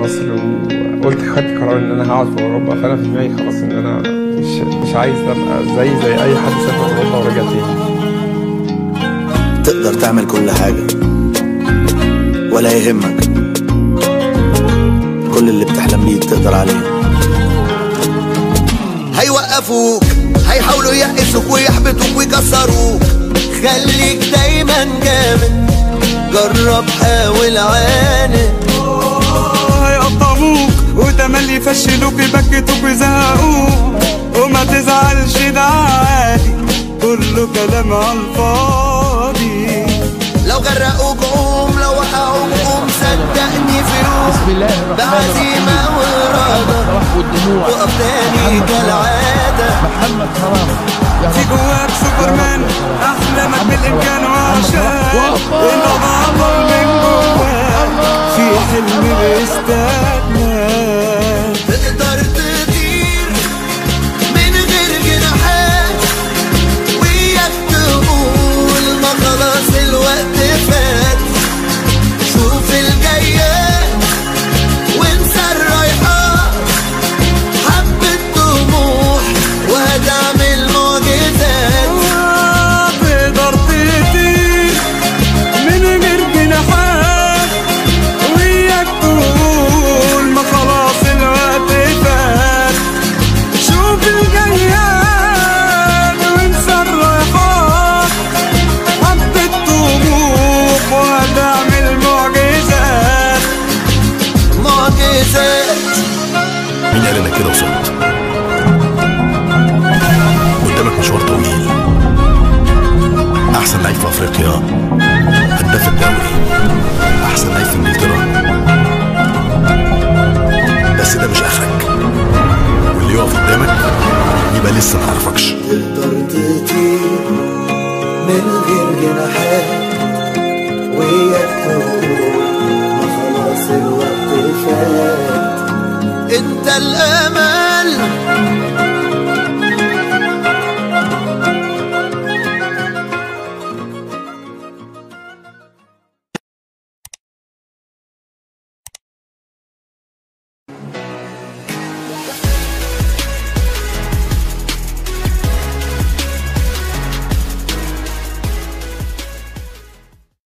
مصر وقلت خدت قرار ان انا هقعد في اوروبا فانا في دماغي خلاص ان انا مش مش عايز ابقى زي زي اي حد سافر اوروبا ورجع تاني تقدر تعمل كل حاجة ولا يهمك كل اللي بتحلم بيه تقدر عليه هيوقفوك هيحاولوا يقسوك ويحبطوك ويكسروك خليك دايما جامد جرب حاول عاند هيقطعوك وتملي يفشلوك يبكتوك ويزهقوك وما تزعلش ده عادي كله كلام على الفاضي لو غرقوك قوم لو وقعوك قوم صدقني في يوم بعزيمة وإرادة وقف تاني كالعادة في جواك سوبرمان احلامك بالامكان وعشان انت ضعفك من جواك في حلم بيستناك تقدر تطير من غير جناحات وياك تقول ما خلاص الوقت فات شوف الجايات وانسى الرايحات حبة طموح وهتعمل معجزات تقدر تطير من غير جناحات وياك تقول ما خلاص الوقت فات شوف الجياد وانسى الرايحات حبة طموح وهتعمل معجزات معجزات مين قال انك كده وصلت قدامك مشوار طويل احسن لعيب في افريقيا هداف الدوري احسن لعيب في انجلترا بس ده مش اخرك واللي يقف قدامك يبقى لسه ما عرفكش تقدر تطير من غير جناحات وياك تقول ما خلاص الوقت فات انت الامل